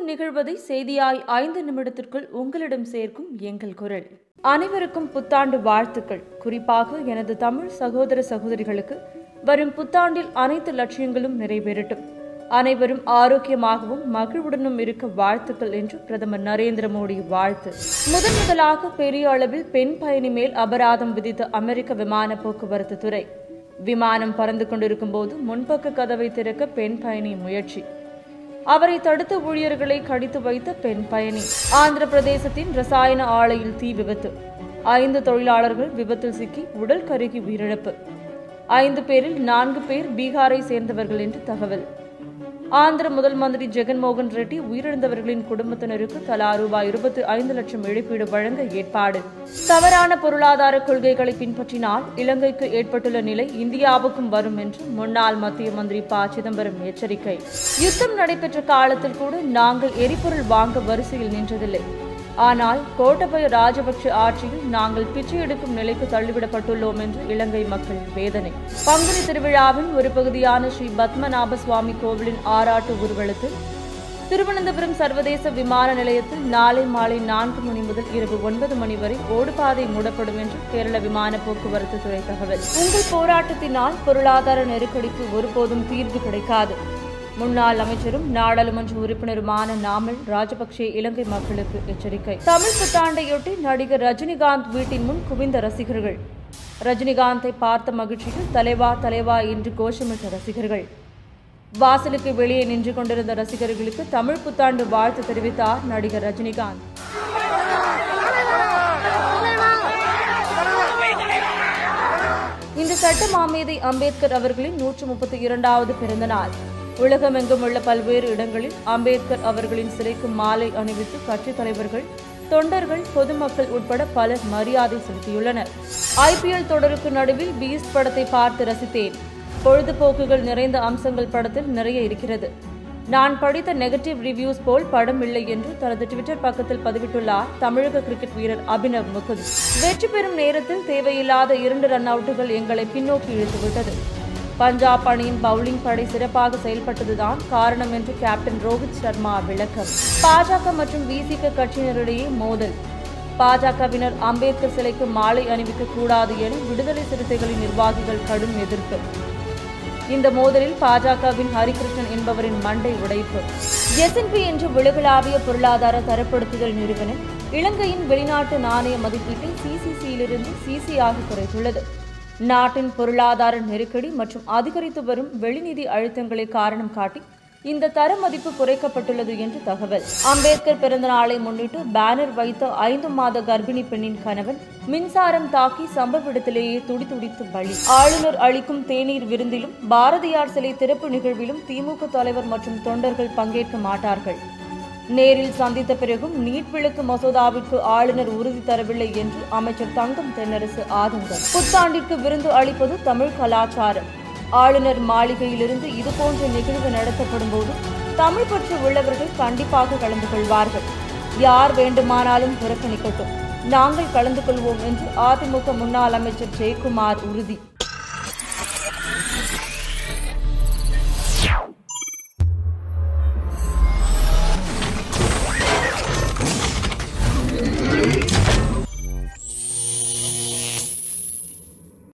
நிகழ்வதை செய்தியாய் ஐந்து நிமிடத்திற்குள் உங்களிடம் சேர்க்கும் எங்கள் குரல் அனைவருக்கும் புத்தாண்டு வாழ்த்துக்கள் குறிப்பாக எனது தமிழ் சகோதர சகோதரிகளுக்கு வரும் புத்தாண்டில் அனைத்து லட்சியங்களும் நிறைவேறட்டும் அனைவரும் ஆரோக்கியமாகவும் மகிழ்வுடனும் இருக்க வாழ்த்துக்கள் என்று பிரதமர் நரேந்திர மோடி வாழ்த்து முதன் முதலாக பெரிய அளவில் பெண் பயணி மேல் அபராதம் விதித்த அமெரிக்க விமான போக்குவரத்து துறை விமானம் பறந்து கொண்டிருக்கும் போது முன்பக்க கதவை திறக்க பெண் பயணி முயற்சி அவரை தடுத்த ஊழியர்களை கடித்து வைத்த பெண் பயணி ஆந்திர பிரதேசத்தின் ரசாயன ஆலையில் தீ விபத்து ஐந்து தொழிலாளர்கள் விபத்தில் சிக்கி உடல் கருகி உயிரிழப்பு ஐந்து பேரில் நான்கு பேர் பீகாரை சேர்ந்தவர்கள் என்று தகவல் ஆந்திர முதல் மந்திரி ஜெகன்மோகன் ரெட்டி உயிரிழந்தவர்களின் குடும்பத்தினருக்கு தலா ரூபாய் இருபத்தி ஐந்து லட்சம் இழப்பீடு வழங்க ஏற்பாடு தவறான பொருளாதார கொள்கைகளை பின்பற்றினால் இலங்கைக்கு ஏற்பட்டுள்ள நிலை இந்தியாவுக்கும் வரும் என்று முன்னாள் மத்திய மந்திரி ப சிதம்பரம் எச்சரிக்கை யுத்தம் நடைபெற்ற காலத்தில் கூட நாங்கள் எரிபொருள் வாங்க வரிசையில் நின்றதில்லை ஆனால் கோட்டபய ராஜபக்ஷ ஆட்சியில் நாங்கள் பிச்சை எடுக்கும் நிலைக்கு தள்ளிவிடப்பட்டுள்ளோம் என்று இலங்கை மக்கள் வேதனை பங்குனி திருவிழாவின் ஒரு பகுதியான ஸ்ரீ பத்மநாப சுவாமி கோவிலின் ஆராட்டு ஊர்வலத்தில் திருவனந்தபுரம் சர்வதேச விமான நிலையத்தில் நாளை மாலை நான்கு மணி முதல் இரவு ஒன்பது மணி வரை ஓடுபாதை மூடப்படும் என்று கேரள விமான போக்குவரத்து துறை தகவல் உங்கள் போராட்டத்தினால் பொருளாதார நெருக்கடிக்கு ஒருபோதும் தீர்வு கிடைக்காது முன்னாள் அமைச்சரும் நாடாளுமன்ற உறுப்பினருமான நாமல் ராஜபக்சே இலங்கை மக்களுக்கு எச்சரிக்கை தமிழ் புத்தாண்டையொட்டி நடிகர் ரஜினிகாந்த் வீட்டின் முன் குவிந்த ரசிகர்கள் ரஜினிகாந்தை பார்த்த மகிழ்ச்சியில் தலைவா தலைவா என்று கோஷமிட்ட ரசிகர்கள் வாசலுக்கு வெளியே நின்று கொண்டிருந்த ரசிகர்களுக்கு தமிழ் புத்தாண்டு வாழ்த்து தெரிவித்தார் நடிகர் ரஜினிகாந்த் இந்த சட்ட மாமேதை அம்பேத்கர் அவர்களின் நூற்று முப்பத்தி இரண்டாவது பிறந்த நாள் உலகமெங்கும் உள்ள பல்வேறு இடங்களில் அம்பேத்கர் அவர்களின் சிலைக்கு மாலை அணிவித்து கட்சித் தலைவர்கள் தொண்டர்கள் பொதுமக்கள் உட்பட பலர் மரியாதை செலுத்தியுள்ளனர் ஐபிஎல் தொடருக்கு நடுவில் பீஸ்ட் படத்தை பார்த்து ரசித்தேன் பொழுதுபோக்குகள் நிறைந்த அம்சங்கள் படத்தில் நிறைய இருக்கிறது நான் படித்த நெகட்டிவ் ரிவ்யூஸ் போல் படம் இல்லை என்று தனது ட்விட்டர் பக்கத்தில் பதிவிட்டுள்ளார் தமிழக கிரிக்கெட் வீரர் அபினவ் முகுந்த் வெற்றி பெறும் நேரத்தில் தேவையில்லாத இரண்டு ரன் அவுட்டுகள் எங்களை பின்னோக்கி இழுத்துவிட்டது பஞ்சாப் அணியின் பவுலிங் படை சிறப்பாக செயல்பட்டதுதான் காரணம் என்று கேப்டன் ரோஹித் சர்மா விளக்கம் பாஜக மற்றும் விசிக கட்சியினரிடையே மோதல் பாஜகவினர் அம்பேத்கர் சிலைக்கு மாலை அணிவிக்க கூடாது என விடுதலை சிறுத்தைகளின் நிர்வாகிகள் கடும் எதிர்ப்பு இந்த மோதலில் பாஜகவின் ஹரிகிருஷ்ணன் என்பவரின் மண்டை உடைப்பு எஸ்என்பி என்ற உலகளாவிய பொருளாதார தரப்படுத்துதல் நிறுவனம் இலங்கையின் வெளிநாட்டு நாணய மதிப்பீட்டை சிசிசியிலிருந்து சிசியாக குறைத்துள்ளது நாட்டின் பொருளாதார நெருக்கடி மற்றும் அதிகரித்து வரும் வெளிநிதி அழுத்தங்களை காரணம் காட்டி இந்த தர மதிப்பு குறைக்கப்பட்டுள்ளது என்று தகவல் அம்பேத்கர் பிறந்த நாளை முன்னிட்டு பேனர் வைத்த ஐந்து மாத கர்ப்பிணி பெண்ணின் கணவன் மின்சாரம் தாக்கி சம்பவ இடத்திலேயே துடிதுடித்து பலி ஆளுநர் அளிக்கும் தேநீர் விருந்திலும் பாரதியார் சிலை திறப்பு நிகழ்விலும் திமுக தலைவர் மற்றும் தொண்டர்கள் பங்கேற்க மாட்டார்கள் நேரில் சந்தித்த பிறகும் நீட் விளக்கு மசோதாவிற்கு ஆளுநர் உறுதி தரவில்லை என்று அமைச்சர் தங்கம் தென்னரசு ஆதங்கம் புத்தாண்டிற்கு விருந்து அளிப்பது தமிழ் கலாச்சாரம் ஆளுநர் மாளிகையிலிருந்து இதுபோன்ற நிகழ்வு நடத்தப்படும் போது தமிழ் பற்று உள்ளவர்கள் கண்டிப்பாக கலந்து கொள்வார்கள் யார் வேண்டுமானாலும் புறக்கணிக்கட்டும் நாங்கள் கலந்து கொள்வோம் என்று அதிமுக முன்னாள் அமைச்சர் ஜெயக்குமார் உறுதி